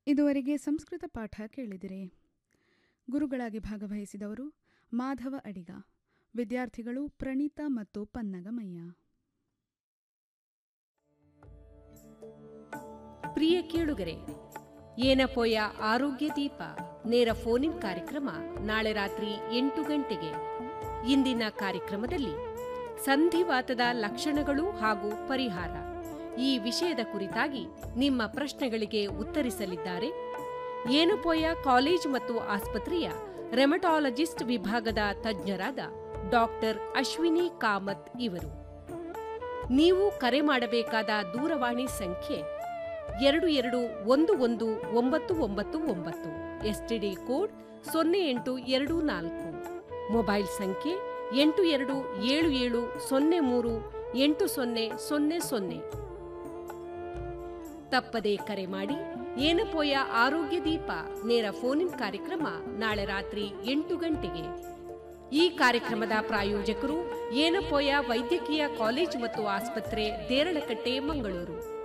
ಇದುವರೆಗೆ ಸಂಸ್ಕೃತ ಪಾಠ ಕೇಳಿದಿರಿ ಗುರುಗಳಾಗಿ ಭಾಗವಹಿಸಿದವರು ಮಾಧವ ಅಡಿಗ ವಿದ್ಯಾರ್ಥಿಗಳು ಪ್ರಣೀತಾ ಮತ್ತು ಪನ್ನಗಮಯ್ಯ ಪ್ರಿಯ ಕೇಳುಗರೆ ಏನಪೋಯ ಆರೋಗ್ಯ ದೀಪ ನೇರ ಫೋನಿನ್ ಕಾರ್ಯಕ್ರಮ ನಾಳೆ ರಾತ್ರಿ ಎಂಟು ಗಂಟೆಗೆ ಇಂದಿನ ಕಾರ್ಯಕ್ರಮದಲ್ಲಿ ಸಂಧಿವಾತದ ಲಕ್ಷಣಗಳು ಹಾಗೂ ಪರಿಹಾರ ಈ ವಿಷಯದ ಕುರಿತಾಗಿ ನಿಮ್ಮ ಪ್ರಶ್ನೆಗಳಿಗೆ ಉತ್ತರಿಸಲಿದ್ದಾರೆ ಏನಪೋಯ ಕಾಲೇಜ್ ಮತ್ತು ಆಸ್ಪತ್ರೆಯ ರೆಮಟಾಲಜಿಸ್ಟ್ ವಿಭಾಗದ ತಜ್ಞರಾದ ಡಾಕ್ಟರ್ ಅಶ್ವಿನಿ ಕಾಮತ್ ಇವರು ನೀವು ಕರೆ ಮಾಡಬೇಕಾದ ದೂರವಾಣಿ ಸಂಖ್ಯೆ ಎರಡು ಎರಡು ಒಂದು ಒಂದು ಒಂಬತ್ತು ಒಂಬತ್ತು ಒಂಬತ್ತು ಎಸ್ಟಿಡಿ ಕೋಡ್ ಸೊನ್ನೆ ಎಂಟು ಎರಡು ನಾಲ್ಕು ಮೊಬೈಲ್ ಸಂಖ್ಯೆ ಎಂಟು ಎರಡು ಏಳು ಏಳು ಸೊನ್ನೆ ಮೂರು ಎಂಟು ಸೊನ್ನೆ ಸೊನ್ನೆ ಸೊನ್ನೆ ತಪ್ಪದೇ ಕರೆ ಮಾಡಿ ಏನಪೋಯ ಆರೋಗ್ಯ ದೀಪ ನೇರ ಫೋನಿನ್ ಕಾರ್ಯಕ್ರಮ ನಾಳೆ ರಾತ್ರಿ ಎಂಟು ಗಂಟೆಗೆ ಈ ಕಾರ್ಯಕ್ರಮದ ಪ್ರಾಯೋಜಕರು ಏನಪೋಯ ವೈದ್ಯಕೀಯ ಕಾಲೇಜು ಮತ್ತು ಆಸ್ಪತ್ರೆ ದೇರಳಕಟ್ಟೆ ಮಂಗಳೂರು